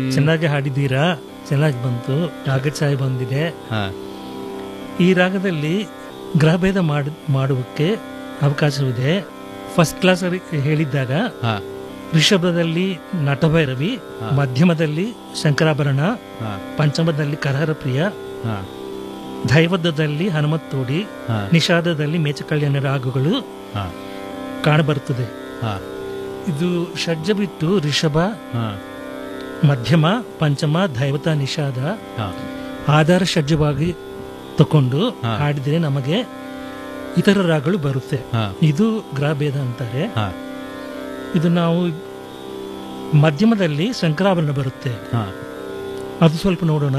ಚೆನ್ನಾಗಿ ಹಾಡಿದ್ದೀರಾ ಚೆನ್ನಾಗಿ ಬಂತು ರಾಗಛಾಯೆ ಬಂದಿದೆ ಹಾ ಈ ರಾಗದಲ್ಲಿ ಗ್ರಹಭೇದ ಮಾಡ್ ಮಾಡುವಕ್ಕೆ ಅವಕಾಶವಿದೆ ಫಸ್ಟ್ ಕ್ಲಾಸ್ ಹೇಳಿದ್ದಾಗ ಹಾ ಋಷಭದಲ್ಲಿ ನಟಭೈರವಿ ಮಧ್ಯಮದಲ್ಲಿ ಶಂಕರಾಭರಣ ಹಾ ಪಂಚಮದಲ್ಲಿ ಕರಹರ ಪ್ರಿಯ ಹಾ ದೈವದದಲ್ಲಿ ಹನುಮತ್ತೋಡಿ ಹಾ ನಿಷಾದದಲ್ಲಿ ಮೇಚಕಲ್ಯಾಣ ರಾಗಗಳು ಹಾ ಕಾಣಬರುತ್ತದೆ ಹಾ ಇದು ಷಡ್ಜ ಬಿಟ್ಟು ರಿಷಭ ಹಾ ಮಧ್ಯಮ ಪಂಚಮ ದೈವತ ನಿಷಾದ ಹಾ ಆಧಾರ ಷಡ್ಜವಾಗಿ ತಕೊಂಡು ಹಾ. ಹಾಡಿದರೆ ನಮಗೆ ಇತರ ರಾಗಗಳು ಬರುತ್ತೆ ಹಾ ಇದು ಗ್ರಹಭೇದ ಅಂತಾರೆ ಹಾ ಇದು ನಾವು ಮಧ್ಯಮದಲ್ಲಿ ಶಂಕರಾಭರಣ ಬರುತ್ತೆ ಹಾ ಅದು ಸ್ವಲ್ಪ ನೋಡೋಣ